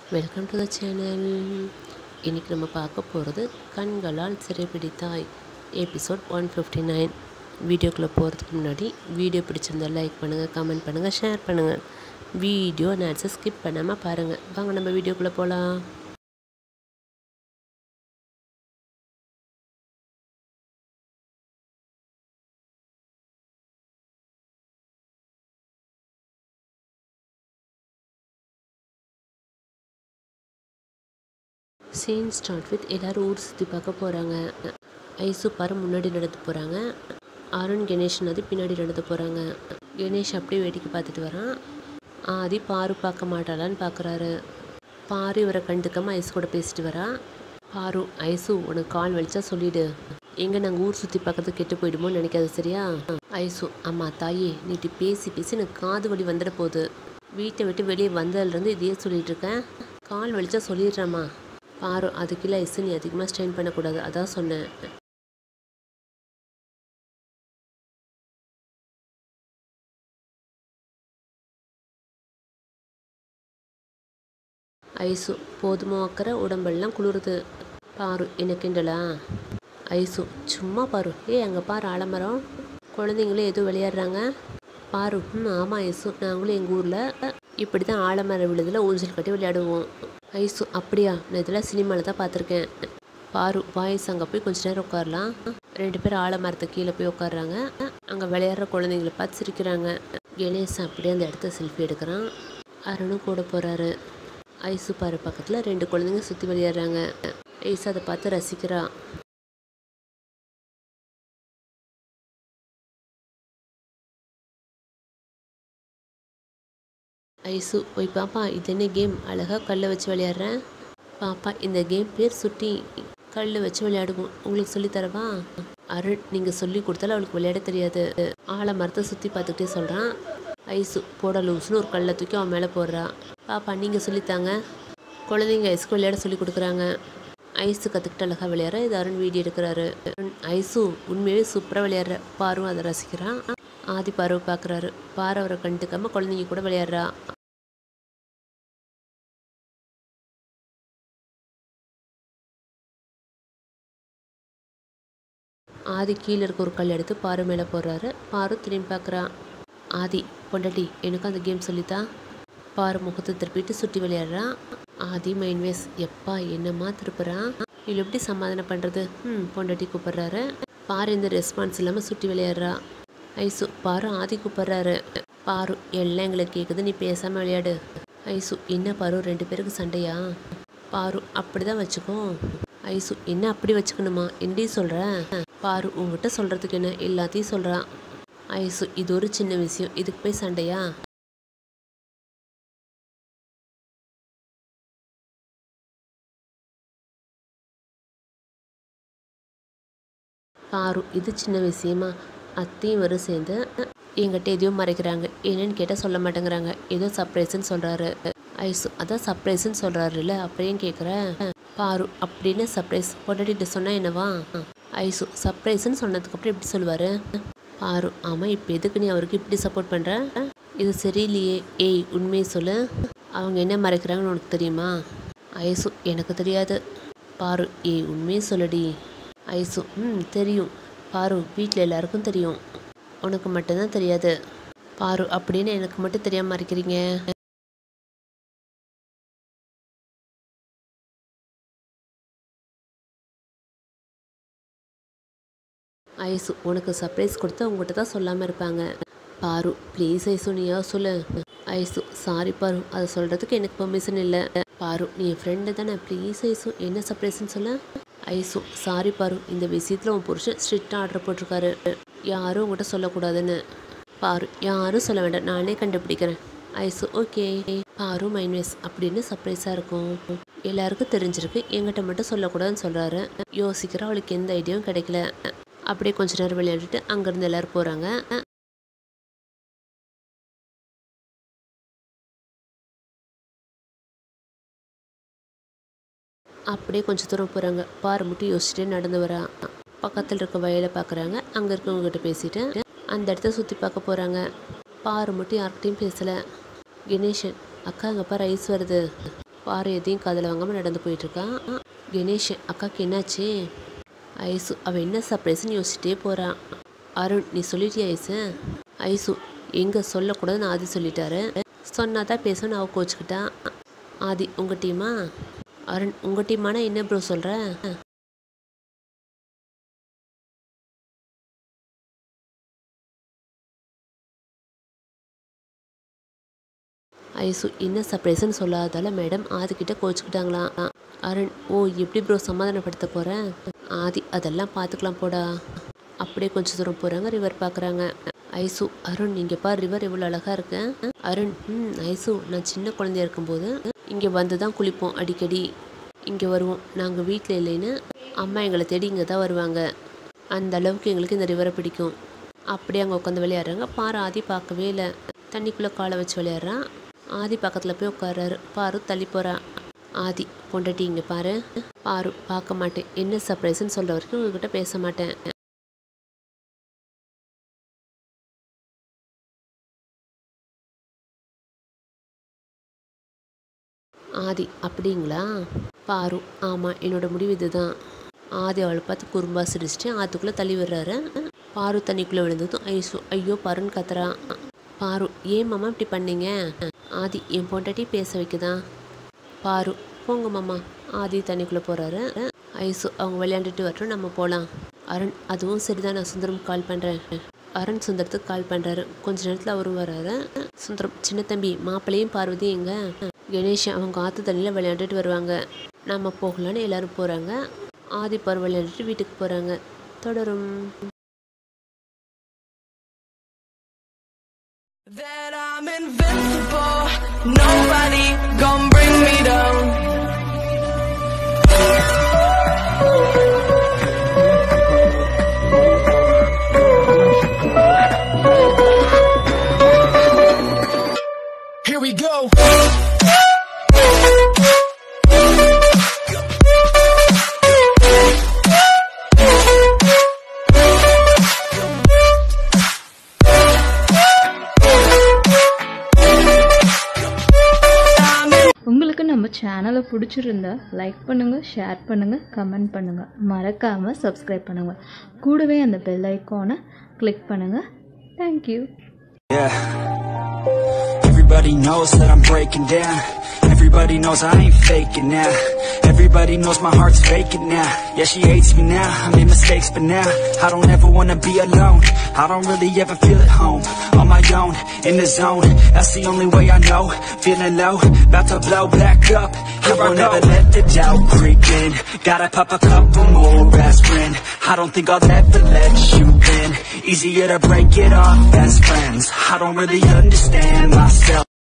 Welcome to the channel இன்றைக்கி நம்ம பார்க்க போகிறது கண்களால் சிறைபிடித்தாய் எபிசோட் ஒன் ஃபிஃப்டி நைன் வீடியோக்குள்ளே போகிறதுக்கு முன்னாடி வீடியோ பிடிச்சிருந்தா லைக் பண்ணுங்கள் கமெண்ட் பண்ணுங்கள் ஷேர் பண்ணுங்கள் வீடியோ நேட்ஸை ஸ்கிப் பண்ணாமல் பாருங்கள் வாங்க நம்ம வீடியோக்குள்ளே போகலாம் சீன் ஸ்டார்ட் வித் எல்லோரும் ஊர் சுற்றி பார்க்க போகிறாங்க ஐசு பாரு முன்னாடி நடந்து போகிறாங்க அருண் கணேஷ் நதி பின்னாடி நடந்து போகிறாங்க கணேஷ் அப்படியே வேடிக்கை பார்த்துட்டு வரான் ஆதி பாரு பார்க்க மாட்டாளான்னு பார்க்குறாரு பாரு இவரை கண்டுக்காமல் ஐஸ் கூட பேசிட்டு வரா பாரு ஐசு உனக்கு கால் வலிச்சா சொல்லிடு எங்கே நாங்கள் ஊர் சுற்றி பார்க்கறது கெட்டு போயிடுமோன்னு நினைக்காது சரியா ஐசு அம்மா தாயே நீட்டு பேசி பேசி எனக்கு காது வலி வந்துட போகுது வீட்டை விட்டு வெளியே வந்ததுலேருந்து இதையே சொல்லிட்டு இருக்கேன் கால் வலிச்சா சொல்லிடுறேம்மா பாரு அதுக்குள்ள ஐஸு நீ அதிகமாக ஸ்ட்ரெயின் பண்ணக்கூடாது அதான் சொன்னேன் ஐசு போதுமோ அக்கறை உடம்பெல்லாம் குளிருது பாரு என்ன கிண்டலா ஐசு சும்மா பாரு ஏய் அங்கே பாரு ஆலமரம் குழந்தைங்களே ஏதோ விளையாடுறாங்க பாரு ம் ஆமாம் ஐசு நாங்களும் எங்கள் ஊரில் இப்படி தான் ஆலமர விழுதில் ஊஞ்சல் கட்டி விளையாடுவோம் ஐசு அப்படியா நான் இதெல்லாம் சினிமாவில் தான் பார்த்துருக்கேன் பாரு வாய்ஸ் அங்கே போய் கொஞ்ச நேரம் உட்காரலாம் ரெண்டு பேரும் ஆலமரத்தை கீழே போய் உட்காடுறாங்க அங்கே விளையாடுற குழந்தைங்கள பார்த்து சிரிக்கிறாங்க கணேசன் அப்படியே அந்த இடத்த செல்ஃபி எடுக்கிறான் அருணும் கூட போகிறாரு ஐசு பாரு பக்கத்தில் ரெண்டு குழந்தைங்க சுற்றி விளையாடுறாங்க ஐசு அதை பார்த்து ரசிக்கிறா ஐசு போய் பாப்பா இது என்ன கேம் அழகாக கல்லை வச்சு விளையாடுறேன் பாப்பா இந்த கேம் பேர் சுட்டி கல் வச்சு விளையாடுவோம் உங்களுக்கு சொல்லி தரவா அருண் நீங்கள் சொல்லி கொடுத்தாலும் அவளுக்கு விளையாட தெரியாது ஆழ மரத்தை சுற்றி பார்த்துக்கிட்டே சொல்கிறான் ஐசு போட லூஸ்னு ஒரு கல்லை தூக்கி அவன் மேலே போடுறா பாப்பா நீங்கள் சொல்லித்தாங்க குழந்தைங்க ஐஸ்க்கு விளையாட சொல்லி கொடுக்குறாங்க ஐஸு கற்றுக்கிட்டு அழகாக விளையாடுற இது அருண் வீடியோ எடுக்கிறாரு ஐசு உண்மையாகவே சூப்பராக விளையாடுற பாரும் அதை ரசிக்கிறான் ஆதி பார்வை பார்க்குறாரு பாரு அவரை கண்டுக்காம குழந்தைங்க கூட விளையாடுறா ஆதி கீழே இருக்க ஒரு கல் எடுத்து பாரு மேலே போடுறாரு பாரு திரும்பி பார்க்குறான் ஆதி பொண்டாட்டி எனக்கு அந்த கேம் சொல்லித்தா பாரு முகத்தை திருப்பிட்டு சுற்றி விளையாடுறான் ஆதி மைண்ட் வேஸ் எப்பா என்னம்மா திருப்புறான் இவள் எப்படி சமாதானம் பண்ணுறது ம் பொண்டாட்டி கூப்பிட்றாரு பாரு இந்த ரெஸ்பான்ஸ் இல்லாமல் சுற்றி விளையாடுறா ஐசு பாரு ஆதி கூப்பிட்றாரு பாரு எல்லாம் எங்களுக்கு கேட்குது நீ பேசாமல் விளையாடு ஐசு என்ன பாரு ரெண்டு பேருக்கு சண்டையா பாரு அப்படி தான் வச்சுக்கோ ஐசு என்ன அப்படி வச்சுக்கணுமா என்னடி சொல்கிற பாரு உங்ககிட்ட சொல்கிறதுக்கு என்ன எல்லாத்தையும் சொல்கிறான் ஐசு இது ஒரு சின்ன விஷயம் இதுக்கு போய் சண்டையா பாரு இது சின்ன விஷயமா அத்தையும் வரும் சேர்ந்து என்கிட்ட எதையும் மறைக்கிறாங்க என்னன்னு கேட்டால் சொல்ல மாட்டேங்கிறாங்க ஏதோ சர்ப்ரைஸ்ன்னு சொல்கிறாரு ஐசு அதான் சர்ப்ரைஸ்ன்னு சொல்கிறாருல்ல அப்படியும் கேட்குறேன் பாரு அப்படின்னு சர்ப்ரைஸ் பொண்டாட்டிட்டு சொன்னால் என்னவா ஐசு சர்ப்ரைஸ்ன்னு சொன்னதுக்கப்புறம் எப்படி சொல்லுவார் பாரு ஆமாம் இப்போ எதுக்கு நீ அவருக்கு இப்படி சப்போர்ட் பண்ணுற இது சரியில்லையே ஏய் உண்மையை சொல்லு அவங்க என்ன மறைக்கிறாங்கன்னு உனக்கு தெரியுமா ஐசு எனக்கு தெரியாது பாரு ஏய் உண்மையை சொல்லடி ஐசு ம் தெரியும் பாரு வீட்டில் எல்லாருக்கும் தெரியும் உனக்கு மட்டும்தான் தெரியாது பாரு அப்படின்னு எனக்கு மட்டும் தெரியாமல் இருக்கிறீங்க ஐசு உனக்கு சர்ப்ரைஸ் கொடுத்து உங்ககிட்ட தான் சொல்லாமல் இருப்பாங்க பாரு ப்ளீஸ் ஐசு நீயா சொல்லு ஐசு சாரி பாரு அதை சொல்கிறதுக்கு எனக்கு பெர்மிஷன் இல்லை பாரு நீ என் ஃப்ரெண்டு தானே ப்ளீஸ் ஐசு என்ன சர்ப்ரைஸ்ன்னு சொல்ல ஐசு சாரி பாரு இந்த விஷயத்தில் உன் புருஷன் ஸ்ட்ரிக்டாக ஆர்டர் போட்டிருக்காரு யாரும் உங்கள்கிட்ட சொல்லக்கூடாதுன்னு பாரு யாரும் சொல்ல வேண்டாம் நானே கண்டுபிடிக்கிறேன் ஐசு ஓகே பாரு மைன்வேஸ் அப்படின்னு சர்ப்ரைஸாக இருக்கும் எல்லாருக்கும் தெரிஞ்சிருக்கு என்கிட்ட மட்டும் சொல்லக்கூடாதுன்னு சொல்கிறாரு யோசிக்கிற அவளுக்கு எந்த ஐடியாவும் கிடைக்கல அப்படியே கொஞ்ச நேரம் விளையாடிட்டு அங்கேருந்து எல்லோரும் போகிறாங்க அப்படியே கொஞ்சம் தூரம் போகிறாங்க பாரு மட்டும் யோசிச்சுட்டே நடந்து வரா பக்கத்தில் இருக்க வயலை பார்க்குறாங்க அங்கே இருக்கவங்ககிட்ட பேசிட்டு அந்த இடத்த சுற்றி பார்க்க போகிறாங்க பாரு மட்டும் யார்கிட்டையும் பேசலை கணேஷன் அக்கா அங்கே பாரு ஐஸ் வருது பாரு எதையும் காதில் வாங்காமல் நடந்து போயிட்டுருக்கான் கணேஷ் அக்காக்கு என்னாச்சு ஐசு அவள் என்ன சர்ப்ரைஸ்னு யோசிச்சுட்டே போகிறான் அருண் நீ சொல்லிட்டியா ஐசு ஐசு எங்கே சொல்லக்கூடாதுன்னு ஆதி சொல்லிட்டாரு சொன்னா தான் பேசணும்னு அவ கோச்சுக்கிட்டா ஆதி உங்கள் டீமா அருண் உங்கள் டீமானா என்ன ப்ரோ சொல்கிற ஐசு என்ன சர்ப்ரைஸ்னு சொல்லாதால மேடம் ஆதிக்கிட்ட கோச்சுக்கிட்டாங்களாம் அருண் ஓ எப்படி ப்ரோ சமாதானப்படுத்த போகிறேன் ஆதி அதெல்லாம் பார்த்துக்கலாம் போடா அப்படியே கொஞ்சம் தூரம் போகிறாங்க ரிவர் பார்க்குறாங்க ஐசு அருண் நீங்கள் பார் ரிவர் இவ்வளோ அழகாக இருக்கு அருண் ம் ஐசு நான் சின்ன குழந்தையா இருக்கும்போது இங்கே வந்து தான் குளிப்போம் அடிக்கடி இங்கே வருவோம் நாங்கள் வீட்டில் இல்லைன்னு அம்மா எங்களை தேடி இங்கே தான் வருவாங்க அந்த அளவுக்கு எங்களுக்கு இந்த ரிவரை பிடிக்கும் அப்படியே அங்கே உட்காந்து விளையாடுறாங்க பாரு ஆதி பார்க்கவே இல்லை தண்ணிக்குள்ளே காலை வச்சு விளையாடுறான் ஆதி பக்கத்தில் போய் உட்கார்றாரு பாரு தள்ளி போகிறா ஆதி பொண்டாட்டி இங்கே பாரு பாரு பார்க்க மாட்டேன் என்ன சர்ப்ரைஸ்ன்னு சொல்கிற வரைக்கும் உங்ககிட்ட பேச மாட்டேன் ஆதி அப்படிங்களா பாரு ஆமாம் என்னோட முடிவு இதுதான் ஆதி அவளை பார்த்து குறும்பா சிரிச்சிட்டு ஆத்துக்குள்ளே தள்ளி விடுறாரு பாரு தண்ணிக்குள்ளே விழுந்ததும் ஐசோ ஐயோ பாருன்னு கத்துறான் பாரு ஏன் மாமா இப்படி பண்ணீங்க ஆதி என் பொண்டாட்டி பேச வைக்குதான் பாரு போங்க மாமா ஆதி தண்ணிக்குள்ளே போகிறாரு ஐசு அவங்க விளையாண்டுட்டு வரட்டும் நம்ம போகலாம் அருண் அதுவும் சரிதான் நான் சுந்தரம் கால் பண்ணுறேன் அருண் சுந்தரத்துக்கு கால் பண்ணுறாரு கொஞ்ச நேரத்தில் அவரும் வராரு சுந்தரம் சின்ன தம்பி மாப்பிள்ளையும் பார்வதியும் எங்க கணேஷ் அவங்க ஆற்று தண்ணியில் விளையாண்டுட்டு வருவாங்க நம்ம போகலான்னு எல்லாரும் போகிறாங்க ஆதி பார் விளையாண்டுட்டு வீட்டுக்கு போகிறாங்க தொடரும் That I'm invincible, nobody gonna bring me down. Here we go. உங்களுக்கு நம்ம சேனலை பிடிச்சிருந்தா லைக் பண்ணுங்கள் ஷேர் பண்ணுங்கள் கமெண்ட் பண்ணுங்கள் மறக்காமல் சப்ஸ்கிரைப் பண்ணுங்கள் கூடவே அந்த பெல் ஐக்கானை கிளிக் பண்ணுங்கள் thank you Yeah. Everybody knows that I'm breaking down. Everybody knows I ain't faking now. Everybody knows my heart's faking now. Yeah, she hates me now. I made mistakes, but now I don't ever wanna be alone. I don't really ever feel at home. On my own, in the zone. That's the only way I know. Feeling low, about to blow back up. I won't ever let the doubt creep in. Gotta pop a couple more aspirin. I don't think I'll ever let you in. Easier to break it off best friends. I don't really understand myself.